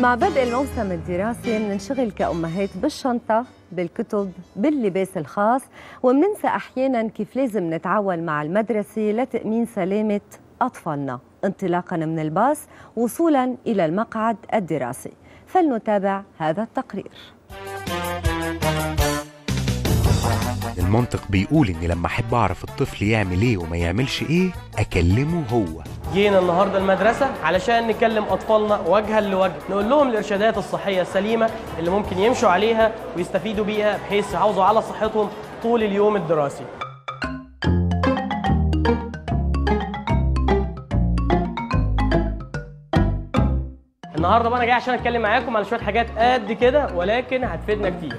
مع بدء الموسم الدراسي مننشغل كأمهات بالشنطة بالكتب باللباس الخاص ومننسى أحيانا كيف لازم نتعاون مع المدرسة لتأمين سلامة أطفالنا انطلاقا من الباص وصولا إلى المقعد الدراسي فلنتابع هذا التقرير المنطق بيقول اني لما احب اعرف الطفل يعمل ايه وما يعملش ايه اكلمه هو جينا النهارده المدرسه علشان نكلم اطفالنا وجها لوجه نقول لهم الارشادات الصحيه السليمه اللي ممكن يمشوا عليها ويستفيدوا بيها بحيث يحافظوا على صحتهم طول اليوم الدراسي النهارده بقى انا جاي عشان اتكلم معاكم على شويه حاجات قد كده ولكن هتفيدنا كتير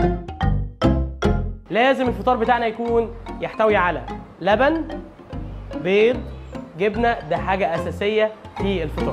لازم الفطار بتاعنا يكون يحتوي على لبن بيض جبنه ده حاجه اساسيه في الفطار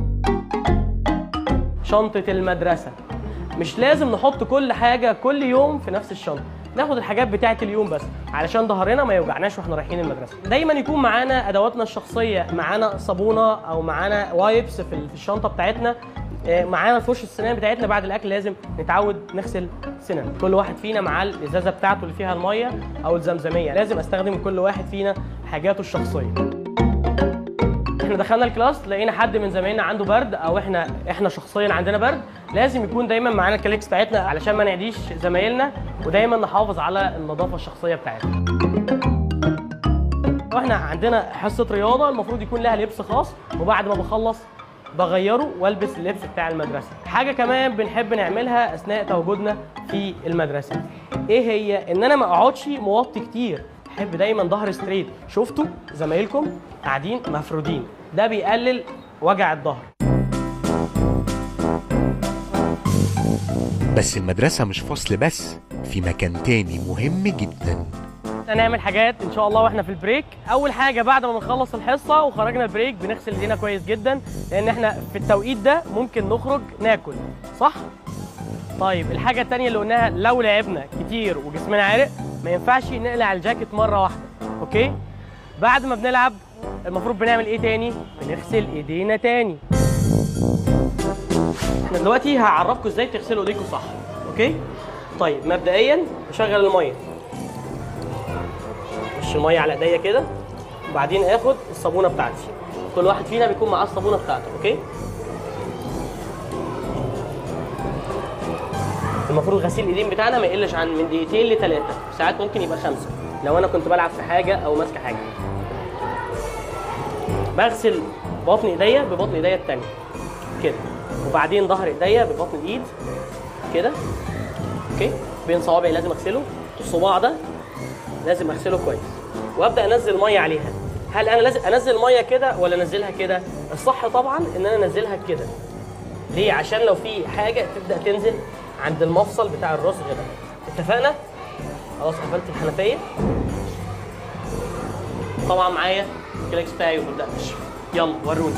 شنطه المدرسه مش لازم نحط كل حاجه كل يوم في نفس الشنطه ناخد الحاجات بتاعه اليوم بس علشان ظهرنا ما يوجعناش واحنا رايحين المدرسه دايما يكون معانا ادواتنا الشخصيه معانا صابونه او معانا وايبس في الشنطه بتاعتنا آه، معانا فرش السنان بتاعتنا بعد الاكل لازم نتعود نغسل سنان كل واحد فينا معاه الازازه بتاعته اللي فيها الميه او الزمزميه لازم استخدم كل واحد فينا حاجاته الشخصيه احنا دخلنا الكلاس لقينا حد من زمايلنا عنده برد او احنا احنا شخصيا عندنا برد لازم يكون دايما معانا الكليكس بتاعتنا علشان ما نعديش زمايلنا ودايما نحافظ على النظافه الشخصيه بتاعتنا واحنا عندنا حصه رياضه المفروض يكون لها لبس خاص وبعد ما بخلص بغيره والبس اللبس بتاع المدرسه حاجه كمان بنحب نعملها اثناء تواجدنا في المدرسه ايه هي ان انا ما اقعدش موطي كتير احب دايما ظهر ستريت شفتوا زمايلكم قاعدين مفرودين ده بيقلل وجع الظهر بس المدرسة مش فصل بس في مكان تاني مهم جدا هنعمل حاجات ان شاء الله واحنا في البريك اول حاجه بعد ما بنخلص الحصه وخرجنا البريك بنغسل ايدينا كويس جدا لان احنا في التوقيت ده ممكن نخرج ناكل صح طيب الحاجه التانية اللي قلناها لو لعبنا كتير وجسمنا عرق ما ينفعش نقلع الجاكيت مره واحده اوكي بعد ما بنلعب المفروض بنعمل ايه تاني بنغسل ايدينا تاني احنا دلوقتي هعرفكم ازاي تغسلوا ايديكم صح اوكي طيب مبدئيا بشغل الميه رش الميه على ايديا كده وبعدين اخد الصابونه بتاعتي كل واحد فينا بيكون معاه الصابونه بتاعته اوكي المفروض غسيل الايدين بتاعنا ما يقلش عن من دقيقتين لثلاثه ساعات ممكن يبقى خمسه لو انا كنت بلعب في حاجه او ماسكه حاجه بغسل بطن ايديا ببطن ايديا التانية كده وبعدين ظهر ايديا ببطن الايد كده اوكي بين صوابعي لازم اغسله الصباع ده لازم اغسله كويس وابدا انزل ميه عليها هل انا لازم انزل ميه كده ولا انزلها كده الصح طبعا ان انا انزلها كده ليه عشان لو في حاجه تبدا تنزل عند المفصل بتاع الرسغ ده اتفقنا خلاص قفلت الحنفيه طبعا معايا الكليكس بتاعي وببدا امشي يلا وروني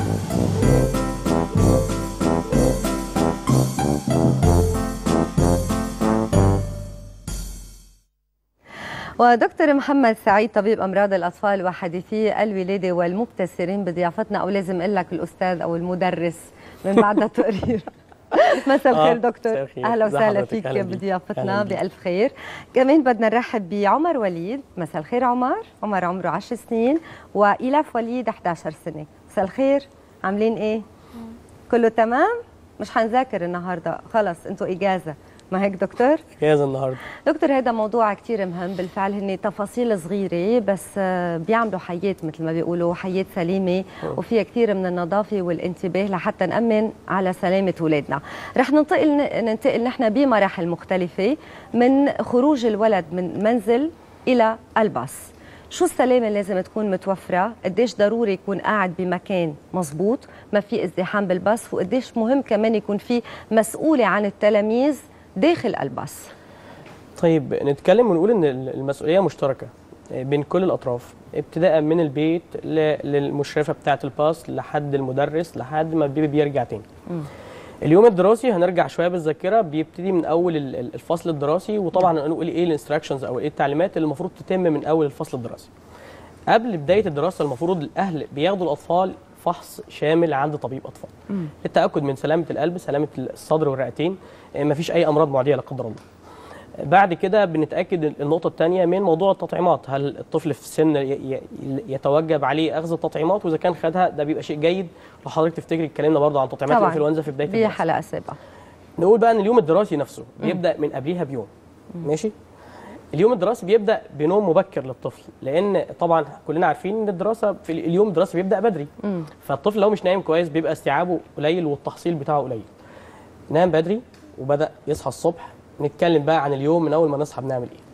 ودكتور محمد سعيد طبيب امراض الاطفال وحديثي الولاده والمبتسرين بضيافتنا او لازم اقول لك الاستاذ او المدرس من بعد التقرير مساء الخير آه، دكتور مساء الخير. اهلا إزي وسهلا حضرتك؟ فيك أهلا بيك. بضيافتنا أهلا بيك. بالف خير كمان بدنا نرحب بعمر وليد مساء الخير عمر عمر عمره 10 سنين وايلاف وليد 11 سنه مساء الخير عاملين ايه كله تمام مش حنذاكر النهارده خلص انتوا اجازه ما هيك دكتور جاهز النهارده دكتور هذا موضوع كتير مهم بالفعل هن تفاصيل صغيرة بس آه، بيعملوا حياة مثل ما بيقولوا حياة سليمة وفيها كثير من النظافة والانتباه لحتى نأمن على سلامة أولادنا رح ننتقل ننتقل نحن بمراحل مختلفة من خروج الولد من منزل إلى الباص شو السلامة اللي لازم تكون متوفرة قديش ضروري يكون قاعد بمكان مزبوط ما في ازدحام بالباص وقديش مهم كمان يكون في مسؤولة عن التلاميذ داخل الباص طيب نتكلم ونقول ان المسؤوليه مشتركه بين كل الاطراف ابتداء من البيت ل- للمشرفه بتاعه الباص لحد المدرس لحد ما البيبي بيرجع تاني اليوم الدراسي هنرجع شويه بالذاكره بيبتدي من اول ال- ال- الفصل الدراسي وطبعا هنقول ايه الانستراكشنز او ايه التعليمات اللي المفروض تتم من اول الفصل الدراسي قبل بدايه الدراسه المفروض الاهل بياخدوا الاطفال فحص شامل عند طبيب اطفال للتاكد من سلامه القلب سلامه الصدر والرئتين آه، مفيش اي امراض معديه لا قدر الله بعد كده بنتاكد النقطه الثانيه من موضوع التطعيمات هل الطفل في سن ي- ي- يتوجب عليه اخذ التطعيمات واذا كان خدها ده بيبقى شيء جيد لو حضرتك تفتكري اتكلمنا برضه عن تطعيمات طبعاً. الانفلونزا في بدايه في الدرس. حلقه سابقه نقول بقى ان اليوم الدراسي نفسه بيبدا من قبليها بيوم ماشي اليوم الدراسي بيبدا بنوم مبكر للطفل لان طبعا كلنا عارفين ان الدراسه في اليوم الدراسي بيبدا بدري فالطفل لو مش نايم كويس بيبقى استيعابه قليل والتحصيل بتاعه قليل نام بدري وبدا يصحى الصبح نتكلم بقى عن اليوم من اول ما نصحى بنعمل ايه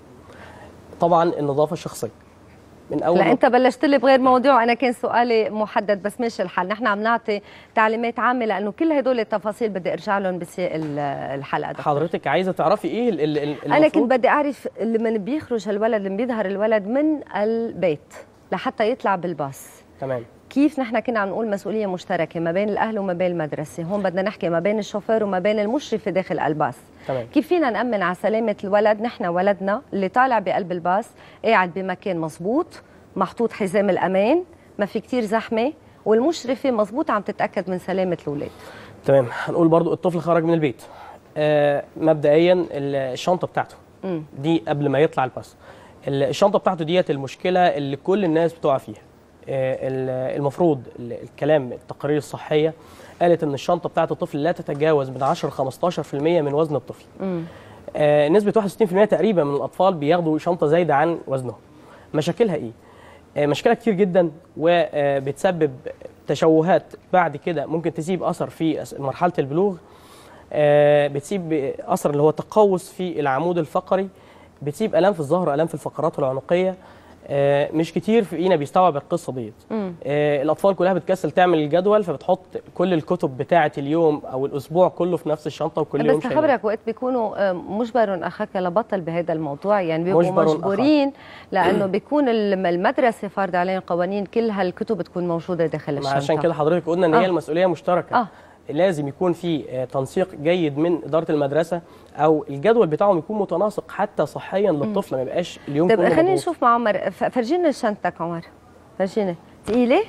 طبعا النظافه الشخصيه من اول لا ما انت بلشت لي بغير موضوع وانا كان سؤالي محدد بس ماشي الحال نحن عم نعطي تعليمات عامه لانه كل هدول التفاصيل بدي ارجع لهم بسياق ال- الحلقه دكتور. حضرتك عايزه تعرفي ايه ال- ال- ال- انا المفروض؟ كنت بدي اعرف لما بيخرج الولد لما بيظهر الولد من البيت لحتى يطلع بالباص تمام كيف نحن كنا عم نقول مسؤوليه مشتركه ما بين الاهل وما بين المدرسه هون بدنا نحكي ما بين الشوفير وما بين المشرفه داخل الباص تمام كيف فينا نأمن على سلامة الولد نحن ولدنا اللي طالع بقلب الباص قاعد بمكان مزبوط محطوط حزام الأمان ما في كتير زحمة والمشرفة مزبوط عم تتأكد من سلامة الأولاد تمام هنقول برضو الطفل خرج من البيت آه مبدئيا ال- الشنطه بتاعته مم. دي قبل ما يطلع الباص ال- الشنطه بتاعته ديت المشكله اللي كل الناس بتقع فيها آه ال- المفروض ال- الكلام التقارير الصحيه قالت ان الشنطه بتاعت الطفل لا تتجاوز من 10 ل 15% من وزن الطفل مم. آه نسبه 61% تقريبا من الاطفال بياخدوا شنطه زايده عن وزنهم مشاكلها ايه آه، مشكلة كتير جدا وبتسبب تشوهات بعد كده ممكن تسيب اثر في أس- مرحله البلوغ آه، بتسيب اثر اللي هو تقوس في العمود الفقري بتسيب الام في الظهر الام في الفقرات العنقيه آه، مش كتير فينا بيستوعب القصه ديت مم. آه، الاطفال كلها بتكسل تعمل الجدول فبتحط كل الكتب بتاعه اليوم او الاسبوع كله في نفس الشنطه وكل يوم بس شايلها. خبرك وقت بيكونوا آه، مجبر أخاك لبطل بهذا الموضوع يعني بيبقوا مجبر أخاك. مجبورين لأنه بيكون الم- المدرسة فرض عليهم قوانين كل هالكتب تكون موجودة داخل ما الشنطة عشان كده حضرتك قلنا ان هي آه. المسؤوليه مشتركه آه. لازم يكون في آه، تنسيق جيد من اداره المدرسه او الجدول بتاعهم يكون متناسق حتى صحيا للطفل ما يبقاش اليوم طيب كله خلينا مضغوط. نشوف مع عمر ف- فرجينا شنطتك عمر فرجينا ثقيلة؟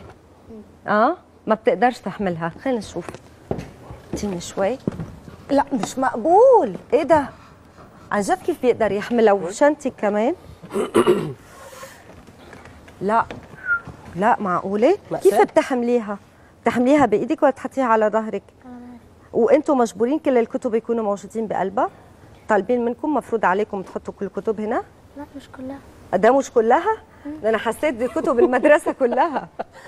اه ما بتقدرش تحملها خلينا نشوف اديني شوي لا مش مقبول ايه ده؟ عن جد كيف بيقدر يحملها وشنطتك كمان؟ لا لا معقولة؟ مأساة. كيف بتحمليها؟ بتحمليها بإيدك ولا تحطيها على ظهرك؟ وانتم مجبورين كل الكتب يكونوا موجودين بقلبها؟ طالبين منكم مفروض عليكم تحطوا كل الكتب هنا؟ لا مش كلها ده مش كلها ده انا حسيت بكتب المدرسه كلها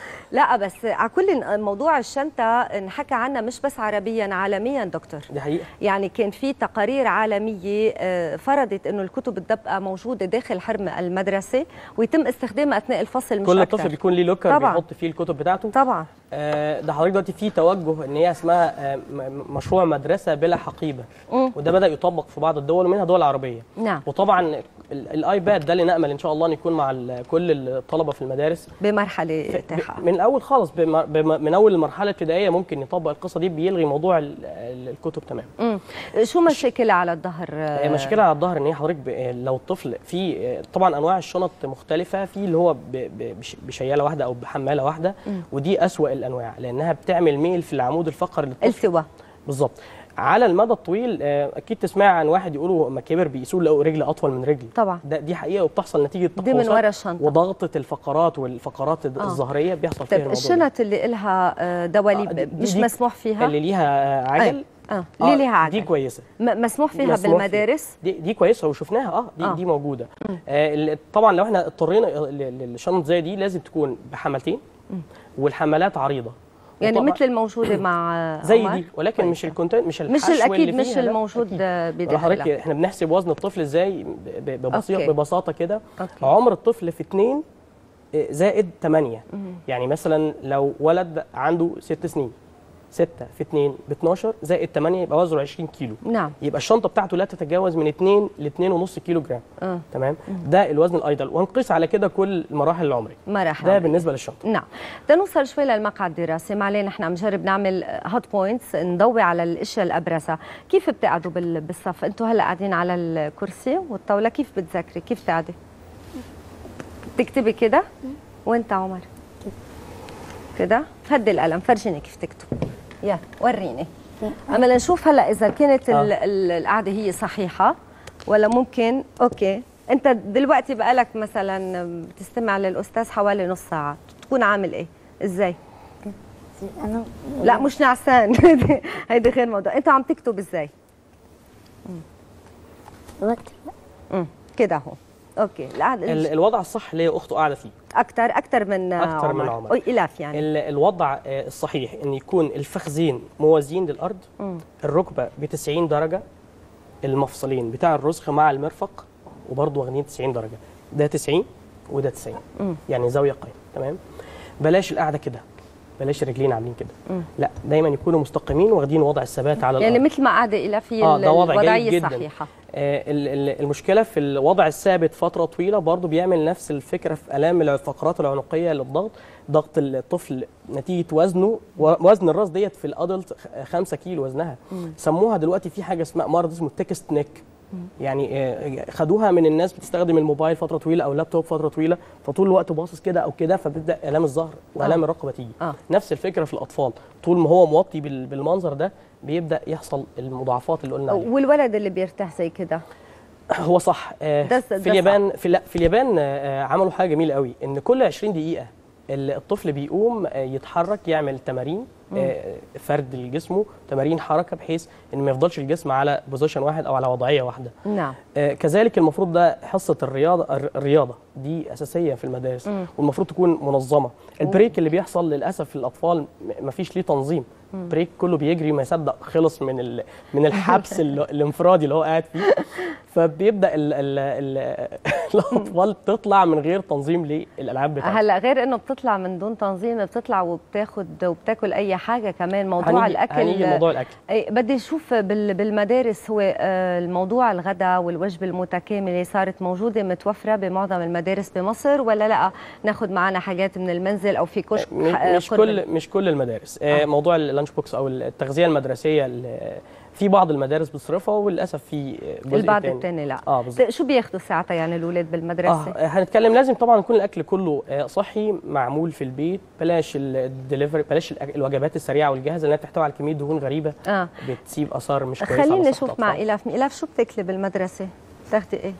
لا بس على كل موضوع الشنطه انحكى عنها مش بس عربيا عالميا دكتور دي حقيقه يعني كان في تقارير عالميه آه، فرضت انه الكتب تبقى موجوده داخل حرم المدرسه ويتم استخدامها اثناء الفصل مش كل أكتر. طفل بيكون ليه لوكر طبعاً. بيحط فيه الكتب بتاعته طبعا آه، ده حضرتك دلوقتي في توجه ان هي اسمها آه، م- مشروع مدرسه بلا حقيبه مم. وده بدا يطبق في بعض الدول ومنها دول عربيه نعم وطبعا ال- الايباد ده اللي نامل ان شاء الله ان يكون مع ال- كل الطلبه في المدارس بمرحله ب- اتاحه من الاول خالص بم- بم- من اول المرحله الابتدائيه ممكن يطبق القصه دي بيلغي موضوع ال- ال- الكتب تمام مم. شو مشاكلها على الظهر آه، مشكلة على الظهر ان هي حضرتك ب- آه، لو الطفل في آه، طبعا انواع الشنط مختلفه في اللي هو ب- ب- بش- بشياله واحده او بحماله واحده ودي اسوا الانواع لانها بتعمل ميل في العمود الفقري للطفل التواء بالظبط على المدى الطويل آه، اكيد تسمع عن واحد يقولوا لما كبر بيقيسوا لقوا رجل اطول من رجل طبعا ده دي حقيقه وبتحصل نتيجه دي من تقوسات ورا الشنطه وضغطه الفقرات والفقرات آه. الظهريه بيحصل فيها طيب الموضوع ده. الشنط اللي إلها آه، دواليب آه، دي- دي- مش دي مسموح فيها اللي ليها عجل اه ليه ليها عجل دي كويسه م- مسموح فيها مسموح فيها. بالمدارس دي دي كويسه وشفناها اه دي آه. آه. دي موجوده آه ال- طبعا لو احنا اضطرينا ل- ل- للشنط زي دي لازم تكون بحملتين والحملات عريضه يعني وطبعاً- مثل الموجوده مع زي عمر؟ دي ولكن مش كويسة. الكونتنت مش مش الحشو الاكيد اللي مش فيها، لا، الموجود أكيد. آه، ولا حضرتك بداخلها احنا بنحسب وزن الطفل ازاي ب- ب- ببسيط أوكي. ببساطه كده أوكي. عمر الطفل في 2 زائد 8 يعني مثلا لو ولد عنده 6 سنين 6 في 2 ب 12 زائد 8 يبقى وزنه 20 كيلو نعم يبقى الشنطه بتاعته لا تتجاوز من 2 ل 2.5 كيلو جرام اه تمام ده الوزن الايدل ونقيس على كده كل المراحل العمريه مراحل ده بالنسبه للشنطه نعم تنوصل شوي للمقعد الدراسي ما علينا نحن عم نجرب نعمل هوت بوينتس نضوي على الاشياء الابرزه كيف بتقعدوا بال- بالصف انتم هلا قاعدين على الكرسي والطاوله كيف بتذاكري كيف تقعدي تكتبي كده وانت عمر كده هدي القلم فرجيني كيف تكتب يا وريني اما لنشوف هلا اذا كانت ال- آه. ال- القعده هي صحيحه ولا ممكن اوكي انت دلوقتي بقالك مثلا بتستمع للاستاذ حوالي نص ساعه تكون عامل ايه ازاي انا لا مش نعسان هيدي غير موضوع انت عم تكتب ازاي وقت امم كده اهو اوكي القعده ال- الوضع الصح اللي هي اخته قاعده فيه اكثر اكثر من أكتر من عمر. أي الاف يعني ال- الوضع آه، الصحيح ان يكون الفخذين موازيين للارض الركبه ب 90 درجه المفصلين بتاع الرسغ مع المرفق وبرضه واخدين 90 درجه ده 90 وده 90 يعني زاويه قايمه تمام بلاش القعده كده بلاش الرجلين عاملين كده لا دايما يكونوا مستقيمين واخدين وضع الثبات على الارض يعني مثل ما قاعده الى في آه، ده وضع جيد الوضعيه جداً. الصحيحه آه، ال- ال- المشكله في الوضع الثابت فتره طويله برضه بيعمل نفس الفكره في الام الفقرات العنقيه للضغط ضغط الطفل نتيجه وزنه و- وزن الراس ديت في الادلت 5 كيلو وزنها سموها دلوقتي في حاجه اسمها مرض اسمه التكست نيك يعني آه، خدوها من الناس بتستخدم الموبايل فتره طويله او اللابتوب فتره طويله فطول الوقت باصص كده او كده فبتبدا الام الظهر والام الرقبه تيجي آه. نفس الفكره في الاطفال طول ما هو موطي بال- بالمنظر ده بيبدا يحصل المضاعفات اللي قلنا عليها والولد اللي بيرتاح زي كده هو صح آه، ده- في ده اليابان في لا في اليابان آه، عملوا حاجه جميله قوي ان كل 20 دقيقه ال- الطفل بيقوم آه، يتحرك يعمل تمارين آه، فرد لجسمه تمارين حركه بحيث ان ما يفضلش الجسم على بوزيشن واحد او على وضعيه واحده نعم آه، كذلك المفروض ده حصه الرياضه الر- الرياضه دي اساسيه في المدارس والمفروض تكون منظمه البريك اللي بيحصل للاسف في الاطفال م- مفيش ليه تنظيم بريك كله بيجري ما يصدق خلص من ال... من الحبس ال... الانفرادي اللي هو قاعد فيه فبيبدا ال... ال... ال... الاطفال تطلع من غير تنظيم للالعاب بتاعتها هلا غير انه بتطلع من دون تنظيم بتطلع وبتاخد وبتاكل اي حاجه كمان موضوع هنيجي- الاكل هنيجي موضوع الاكل أي بدي اشوف بال- بالمدارس هو آه، الموضوع الغداء والوجبه المتكامله صارت موجوده متوفره بمعظم المدارس بمصر ولا لا ناخذ معنا حاجات من المنزل او في كشك م- آه، مش قرب كل مش كل المدارس آه. موضوع اللانش بوكس او التغذيه المدرسيه ال- في بعض المدارس بتصرفها وللاسف في جزء البعض تاني. الثاني لا اه بالظبط شو بياخذوا ساعتها يعني الاولاد بالمدرسه اه هنتكلم لازم طبعا يكون الاكل كله آه، صحي معمول في البيت بلاش الدليفري بلاش الأك- الوجبات السريعه والجاهزه اللي تحتوي على كميه دهون غريبه اه بتسيب اثار مش كويسه على خليني صحة اشوف مع الأطفال. الاف الاف شو بتاكلي بالمدرسه بتاخدي ايه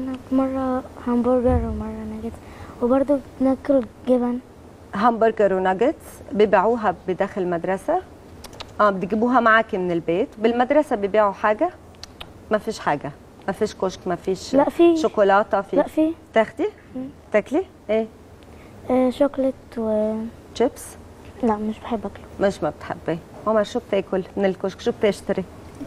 مرة همبرجر ومرة ناجت وبرضه بناكل جبن همبرجر وناجتس بيبيعوها بداخل المدرسة اه بتجيبوها معك من البيت بالمدرسة بيبيعوا حاجة ما فيش حاجة ما فيش كشك ما فيش لا في شوكولاتة في لا في تاخدي تاكلي ايه آه شوكليت و شيبس لا مش بحب اكله مش ما بتحبي عمر شو بتاكل من الكشك شو بتشتري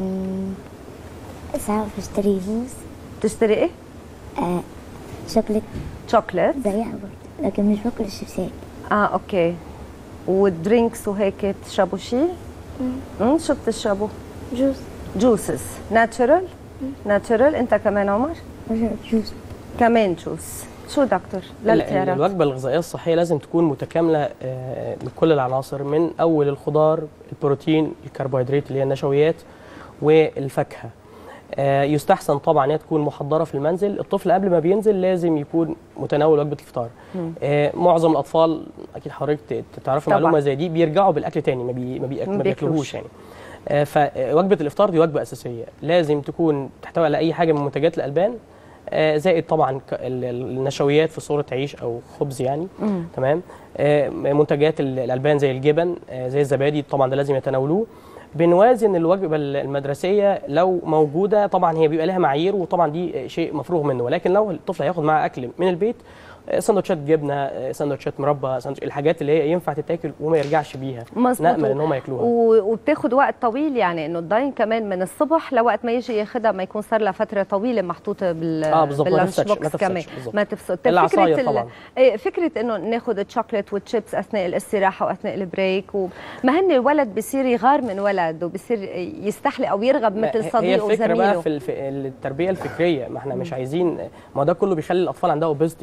ساعات بشتري موز بتشتري ايه آه شوكليت شوكليت زيها برضه لكن مش باكل الشيبسات اه اوكي ودرينكس وهيك بتشربوا شيء امم شو بتشربوا جوز جوسز ناتشرال ناتشرال انت كمان عمر بشرب جوز كمان جوس شو دكتور ال- ال- للخيارات الوجبه الغذائيه الصحيه لازم تكون متكامله آه، من كل العناصر من اول الخضار البروتين الكربوهيدرات اللي هي النشويات والفاكهه آه، يستحسن طبعا انها تكون محضره في المنزل الطفل قبل ما بينزل لازم يكون متناول وجبه الفطار آه، معظم الاطفال اكيد حضرتك ت- تعرفي طبعاً. معلومه زي دي بيرجعوا بالاكل تاني ما, بي ما, بي ما ما بياكلوش. بياكلوهوش يعني آه، فوجبه الافطار دي وجبه اساسيه لازم تكون تحتوي على اي حاجه من منتجات الالبان آه، زائد طبعا ك- ال- ال- النشويات في صوره عيش او خبز يعني تمام آه، منتجات ال- الالبان زي الجبن آه، زي الزبادي طبعا ده لازم يتناولوه بنوازن الوجبه ال- المدرسيه لو موجوده طبعا هي بيبقى لها معايير وطبعا دي شيء مفروغ منه ولكن لو الطفل هياخد معاه اكل من البيت آه، سندوتشات جبنه آه، سندوتشات مربى سندوتش الحاجات اللي هي ينفع تتاكل وما يرجعش بيها مظبوط نامل ان هم ياكلوها و- وبتاخد وقت طويل يعني انه الداين كمان من الصبح لوقت ما يجي ياخدها ما يكون صار لها فتره طويله محطوطه بال آه، بالظبط، ما باللانش تفسدش- ما بوكس تفسدش، كمان بالظبط. ما تفسد إلا فكره عصاير ال- طبعاً. إيه، فكره انه ناخذ الشوكليت والشيبس اثناء الاستراحه واثناء البريك و... ما هن الولد بصير يغار من ولد وبصير يستحلي او يرغب ما مثل هي صديقه الفكره بقى وزميله في الف... التربيه الفكريه ما احنا مش عايزين ما ده كله بيخلي الاطفال عندها اوبستي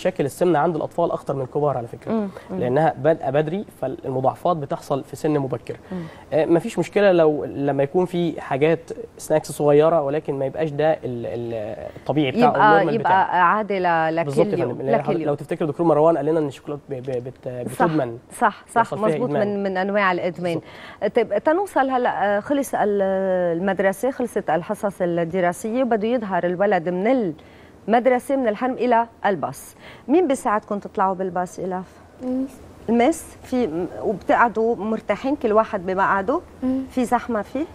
مشاكل السمنه عند الاطفال اكتر من الكبار على فكره لانها بادئه بدري فالمضاعفات بتحصل في سن مبكر آه، مفيش مشكله لو لما يكون في حاجات سناكس صغيره ولكن ما يبقاش ده ال- ال- الطبيعي بتاعه يبقى النورمال بتاعه. يبقى عادي ل- بالظبط لكل يا يوم فندم لأن لكل حضرتك- لو يوم تفتكر دكتور مروان قال لنا ان الشوكولاته ب- ب- بت- صح بتدمن صح صح يحصل فيها مزبوط إدمان. من من انواع الادمان طيب تنوصل هلا آه، خلص ال- المدرسه خلصت الحصص الدراسيه وبده يظهر الولد من المدرسه من الحرم الى الباص مين بيساعدكم تطلعوا بالباص الاف ميس المس في وبتقعدوا مرتاحين كل واحد بمقعده في زحمه فيه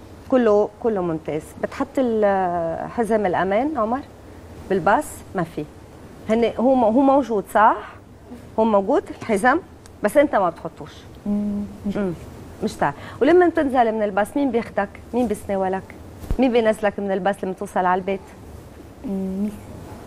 كله كله ممتاز بتحط ال- حزام الامان عمر بالباص ما في هن هو هو موجود صح هو موجود الحزام بس انت ما بتحطوش مم، مش مم. مش تعال ولما تنزل من الباص مين بياخدك مين بيسناولك مين بينزلك من الباص لما توصل على البيت مم، ميس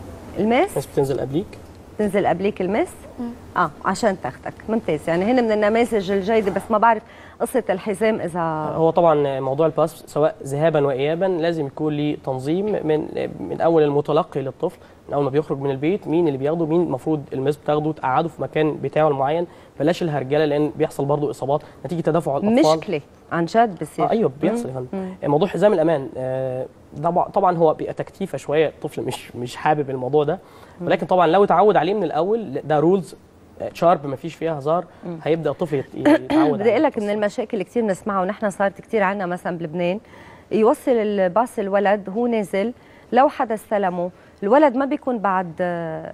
المس ناس بتنزل قبليك تنزل قبليك المس اه عشان تاخدك ممتاز يعني هن من النماذج الجيده بس ما بعرف قصه الحزام اذا هو طبعا موضوع الباس سواء ذهابا وايابا لازم يكون ليه تنظيم من من اول المتلقي للطفل من اول ما بيخرج من البيت مين اللي بياخده مين المفروض المس بتاخده تقعده في مكان بتاعه المعين بلاش الهرجله لان بيحصل برضه اصابات نتيجه تدافع الاطفال مشكله عن جد بصير آه ايوه بيحصل يا فندم موضوع حزام الامان آه طبعا طبعا هو بيبقى تكتيفه شويه الطفل مش مش حابب الموضوع ده ولكن طبعا لو اتعود عليه من الاول ده رولز شارب ما فيش فيها هزار هيبدا الطفل يت- يتعود بدي اقول عليه. لك من المشاكل كثير بنسمعها ونحن صارت كثير عنا مثلا بلبنان يوصل الباص الولد هو نازل لو حدا استلمه الولد ما بيكون بعد آه،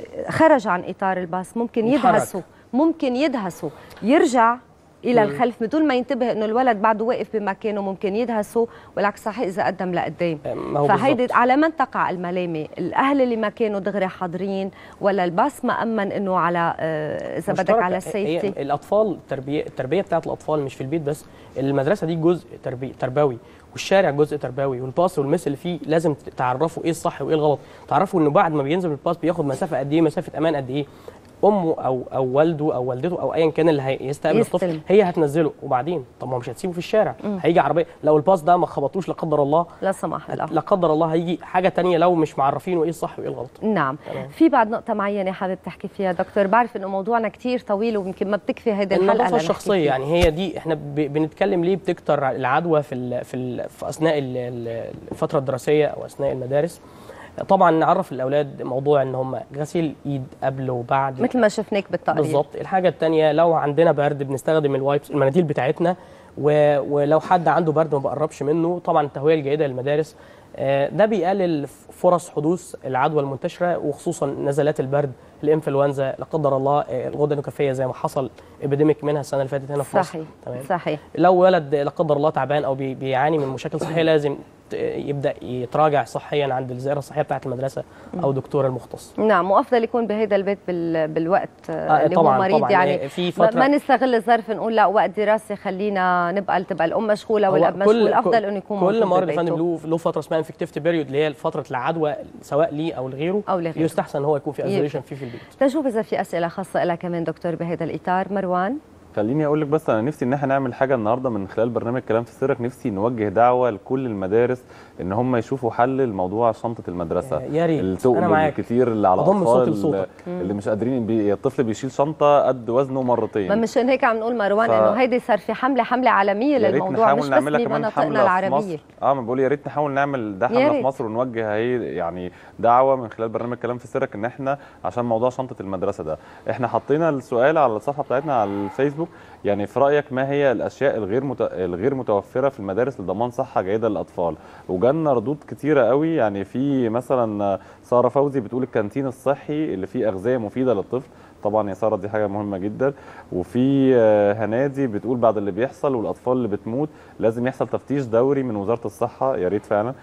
خرج عن اطار الباص ممكن يتحرك. يدهسه ممكن يدهسه يرجع الى الخلف بدون ما ينتبه انه الولد بعده واقف بمكانه ممكن يدهسه والعكس صحيح اذا قدم لقدام ما هو فهيدي بالظبط. على من تقع الملامه الاهل اللي ما كانوا دغري حاضرين ولا الباص ما امن انه على آه، اذا بدك مشتركة. على هي السيفتي الاطفال التربيه التربيه بتاعت الاطفال مش في البيت بس المدرسه دي جزء تربي تربوي والشارع جزء تربوي والباص والمس اللي فيه لازم تعرفوا ايه الصح وايه الغلط تعرفوا انه بعد ما بينزل من الباص بياخد مسافه قد ايه مسافه امان قد ايه امه او او والده او والدته او ايا كان اللي هيستقبل يستلم. الطفل هي هتنزله وبعدين طب ما هو مش هتسيبه في الشارع هيجي عربيه لو الباص ده ما خبطوش لا قدر الله لا سمح الله لا قدر الله هيجي حاجه تانية لو مش معرفينه ايه الصح وايه الغلط نعم تمام. في بعد نقطة معينة حابب تحكي فيها دكتور بعرف انه موضوعنا كتير طويل ويمكن ما بتكفي هيدي الحلقة النظافه لنحكي الشخصيه فيها. يعني هي دي احنا ب- بنتكلم ليه بتكتر العدوى في ال في ال في اثناء ال- ال- الفتره الدراسيه او اثناء المدارس طبعا نعرف الاولاد موضوع ان هم غسيل ايد قبل وبعد مثل ما شفناك بالتقرير بالظبط الحاجه الثانيه لو عندنا برد بنستخدم الوايبس المناديل بتاعتنا و... ولو حد عنده برد ما بقربش منه طبعا التهويه الجيده للمدارس آه، ده بيقلل فرص حدوث العدوى المنتشره وخصوصا نزلات البرد الانفلونزا لا قدر الله آه، الغده النكافيه زي ما حصل ابيديميك منها السنه اللي فاتت هنا في مصر صحيح تمام صحيح لو ولد لا قدر الله تعبان او بي- بيعاني من مشاكل صحيه لازم ت- يبدا يتراجع صحيا عند الزياره الصحيه بتاعه المدرسه او دكتور المختص نعم وافضل يكون بهذا البيت بال... بالوقت آه، آه، اللي طبعاً، هو مريض طبعاً. يعني آه، في ما- فترة- ما نستغل الظرف نقول لا وقت دراسي خلينا نبقى تبقى الام مشغوله هو والاب مشغول افضل انه يكون كل موجود مرض يا ببيته. فندم له له فتره اسمها انفكتيف بيريود اللي هي فتره العدوى سواء ليه او لغيره أو لغيره. يستحسن ان هو يكون في يبقى. ايزوليشن فيه في البيت تجوب اذا في اسئله خاصه لها كمان دكتور بهذا الاطار مروان خليني اقول لك بس انا نفسي ان احنا نعمل حاجه النهارده من خلال برنامج كلام في سرك نفسي نوجه دعوه لكل المدارس ان هم يشوفوا حل لموضوع شنطه المدرسه يا ريت التقل انا معاك الكتير اللي على أضم صوتي الاطفال لصوتك. اللي مش قادرين بي... الطفل بيشيل شنطه قد وزنه مرتين ما مشان هيك عم نقول مروان ف- انه هيدي صار في حمله حمله عالميه يا ريت للموضوع نحاول مش بس نعملها كمان بمناطقنا حمله في العربيه مصر اه ما بقول يا ريت نحاول نعمل ده يا حمله ريت. في مصر ونوجه هي يعني دعوه من خلال برنامج كلام في سرك ان احنا عشان موضوع شنطه المدرسه ده احنا حطينا السؤال على الصفحه بتاعتنا على الفيسبوك يعني في رايك ما هي الاشياء الغير مت... الغير متوفره في المدارس لضمان صحه جيده للاطفال وجالنا ردود كتيره قوي يعني في مثلا ساره فوزي بتقول الكانتين الصحي اللي فيه اغذيه مفيده للطفل طبعا يا ساره دي حاجه مهمه جدا وفي آه، هنادي بتقول بعد اللي بيحصل والاطفال اللي بتموت لازم يحصل تفتيش دوري من وزاره الصحه يا ريت فعلا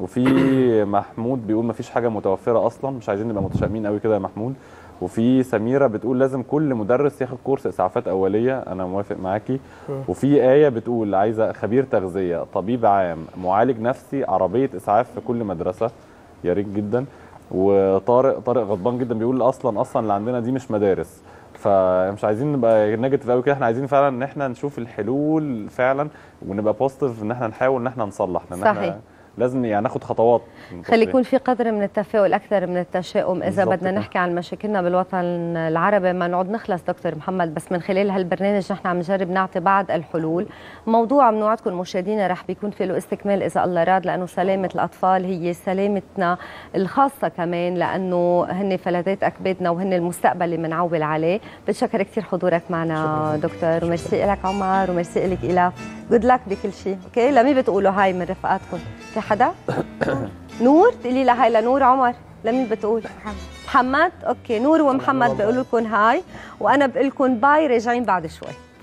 وفي محمود بيقول مفيش حاجه متوفره اصلا مش عايزين نبقى متشائمين قوي كده يا محمود وفي سميره بتقول لازم كل مدرس ياخد كورس اسعافات اوليه انا موافق معاكي وفي ايه بتقول عايزه خبير تغذيه طبيب عام معالج نفسي عربيه اسعاف في كل مدرسه يا ريت جدا وطارق طارق غضبان جدا بيقول اصلا اصلا اللي عندنا دي مش مدارس فمش عايزين نبقى نيجاتيف قوي كده احنا عايزين فعلا ان احنا نشوف الحلول فعلا ونبقى بوزيتيف ان احنا نحاول ان احنا نصلح لان صحيح. احنا لازم يعني ناخد خطوات خلي للتصحيح. يكون في قدر من التفاؤل اكثر من التشاؤم اذا بالضبط بدنا كده. نحكي عن مشاكلنا بالوطن العربي ما نقعد نخلص دكتور محمد بس من خلال هالبرنامج نحن عم نجرب نعطي بعض الحلول موضوع بنوعدكم مشاهدينا رح بيكون في له استكمال اذا الله راد لانه سلامه الاطفال هي سلامتنا الخاصه كمان لانه هن فلذات اكبادنا وهن المستقبل اللي بنعول عليه بتشكر كثير حضورك معنا دكتور وميرسي لك عمر وميرسي لك الاف جود لك بكل شيء اوكي لمين بتقولوا هاي من رفقاتكم في حدا نور تقولي لها هاي لنور عمر لمين بتقول محمد محمد اوكي نور ومحمد بيقولوا لكم هاي وانا بقول لكم باي راجعين بعد شوي